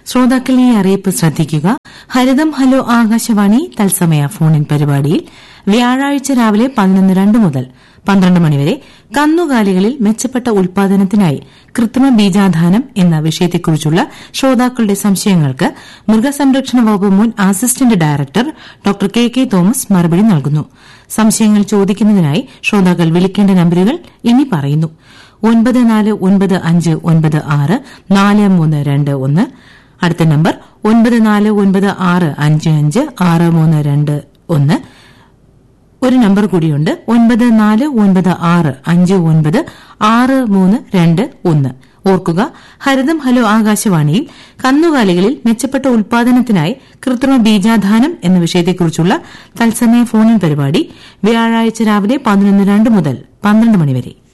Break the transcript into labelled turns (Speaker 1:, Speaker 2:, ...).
Speaker 1: ശ്രോതാക്കൾ ഈ അറിയിപ്പ് ശ്രദ്ധിക്കുക ഹരിതം ഹലോ ആകാശവാണി തത്സമയ ഫോണിൻ പരിപാടിയിൽ വ്യാഴാഴ്ച രാവിലെ പതിനൊന്ന് രണ്ട് മുതൽ പന്ത്രണ്ട് മണിവരെ കന്നുകാലികളിൽ മെച്ചപ്പെട്ട ഉൽപാദനത്തിനായി കൃത്രിമ ബീജാധാനം എന്ന വിഷയത്തെക്കുറിച്ചുള്ള ശ്രോതാക്കളുടെ സംശയങ്ങൾക്ക് മൃഗസംരക്ഷണ വകുപ്പ് മുൻ assistant director doctor K K Thomas മറുപടി നൽകുന്നു സംശയങ്ങൾ ചോദിക്കുന്നതിനായി ശ്രോതാക്കൾ വിളിക്കേണ്ട നമ്പരുകൾ ഇനി പറയുന്നു ഒൻപത് നാല് ഒൻപത് അഞ്ച് ഒൻപത് ആറ് നാല് മൂന്ന് രണ്ട് ഒന്ന് അടുത്ത നമ്പർ ഒൻപത് നാല് ഒൻപത് ആറ് അഞ്ച് അഞ്ച് ആറ് മൂന്ന് രണ്ട് ഒന്ന് ഒരു നമ്പർ കൂടിയുണ്ട് ഒൻപത് നാല് ഒൻപത് ആറ് അഞ്ച് ഒൻപത് ആറ് മൂന്ന് രണ്ട് ഒന്ന് ഓർക്കുക ഹരിതം ഹലോ ആകാശവാണിയിൽ കന്നുകാലികളിൽ മെച്ചപ്പെട്ട ഉൽപാദനത്തിനായി കൃത്രിമ ബീജാധാനം എന്ന വിഷയത്തെക്കുറിച്ചുള്ള തത്സമയ ഫോണിൻ പരിപാടി വ്യാഴാഴ്ച രാവിലെ പതിനൊന്ന് രണ്ട് മുതൽ പന്ത്രണ്ട് മണിവരെ